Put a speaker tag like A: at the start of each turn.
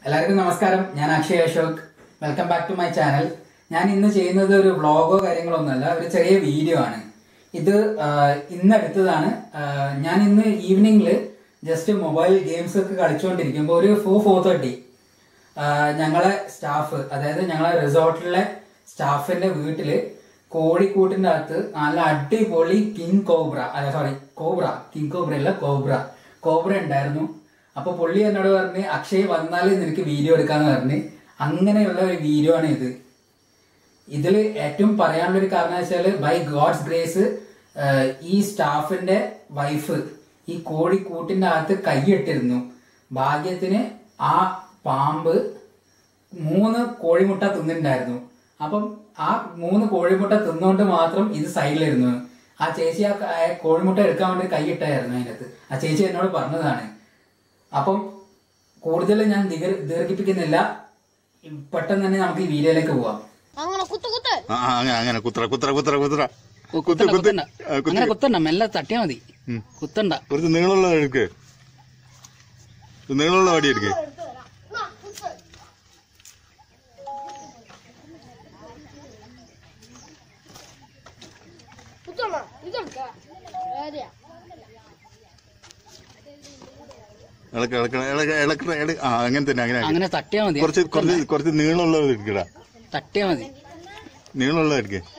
A: എല്ലാവർക്കും നമസ്കാരം ഞാൻ Akshay Ashok welcome back to my channel ഞാൻ ഇന്ന് ചെയ്യുന്നത് ഒരു വ്ളോഗോ കാര്യങ്ങളോ ഒന്നുമല്ല ഒരു ചെറിയ വീഡിയോ ആണ് ഇത് ആഹ്, ഇന്ന് എടുത്തതാണ് ആഹ്, ഞാൻ ഇന്ന് ഈവനിങ്ങിൽ ജസ്റ്റ് മൊബൈൽ ഗെയിംസ് ഒക്കെ കളിച്ചുകൊണ്ടിരിക്കുമ്പോൾ ഒരു ഫോർ ഫോർ തേർട്ടി ഞങ്ങളെ സ്റ്റാഫ് അതായത് ഞങ്ങളെ റിസോർട്ടിലെ സ്റ്റാഫിന്റെ വീട്ടില് കോഴിക്കൂട്ടിന്റെ അകത്ത് നല്ല അടിപൊളി കിങ് കോബ്ര അല്ല സോറി കോബ്ര കിങ് കോബ്ര അല്ല കോബ്ര കോബ്ര ഉണ്ടായിരുന്നു അപ്പൊ പുള്ളി എന്നോട് പറഞ്ഞ് അക്ഷയ് വന്നാൽ നിനക്ക് വീഡിയോ എടുക്കാന്ന് പറഞ്ഞ് അങ്ങനെയുള്ള ഒരു വീഡിയോ ആണ് ഇത് ഇതിൽ ഏറ്റവും പറയാനുള്ള ഒരു കാരണം വെച്ചാല് ബൈ ഗോഡ്സ് ഗ്രേസ് ഈ സ്റ്റാഫിന്റെ വൈഫ് ഈ കോഴിക്കൂട്ടിന്റെ അകത്ത് കൈയിട്ടിരുന്നു ഭാഗ്യത്തിന് ആ പാമ്പ് മൂന്ന് കോഴിമുട്ട തിന്നിട്ടുണ്ടായിരുന്നു അപ്പം ആ മൂന്ന് കോഴിമുട്ട തിന്നുകൊണ്ട് മാത്രം ഇത് സൈഡിലിരുന്നു ആ ചേച്ചി ആ ക- ആ കോഴിമുട്ട എടുക്കാൻ വേണ്ടി കൈയിട്ടായിരുന്നു അതിനകത്ത് ആ ചേച്ചി എന്നോട് പറഞ്ഞതാണ് അപ്പം കൂടുതൽ ഞാൻ ദീർ- ദീർഘിപ്പിക്കുന്നില്ല പെട്ടെന്ന് തന്നെ നമുക്ക് ഈ വീഡിയോയിലേക്ക് പോവാം
B: അങ്ങനെ കുത്ത് കുത്ത്
C: ആ ആ, അങ്ങനെ അങ്ങനെ കുത്ര കുത്ര കുത്ര കുത്ര കുത്ത്
A: കുത്തണ്ട,
C: കുത്ത്
A: കുത്തണ്ട.
C: ആ, കുത്ത്.
A: അങ്ങനെ കുത്തണ്ട മെല്ലെ തട്ടിയാ മതി
C: ഉം.
A: കുത്തണ്ട
C: കുറച്ച് നീളമുള്ള എടുക്ക് ഇത് നീളമുള്ള വടി എടുക്ക്
B: നാ, കുത്ത് കുത്തണ ഇതെടുക്ക വേറെയാ
C: ഇളക്ക ഇളക്ക ഇളക്ക ഇളക്ക ഇള- ആ അങ്ങനെ തന്നെ അങ്ങനെ
A: അങ്ങനെ തട്ടിയാ മതി
C: കുറച്ച് കുറച്ച് കുറച്ച് നീളമുള്ളത് എടുക്കടാ
A: തട്ടിയാ മതി
C: നീളമുള്ള എടുക്ക്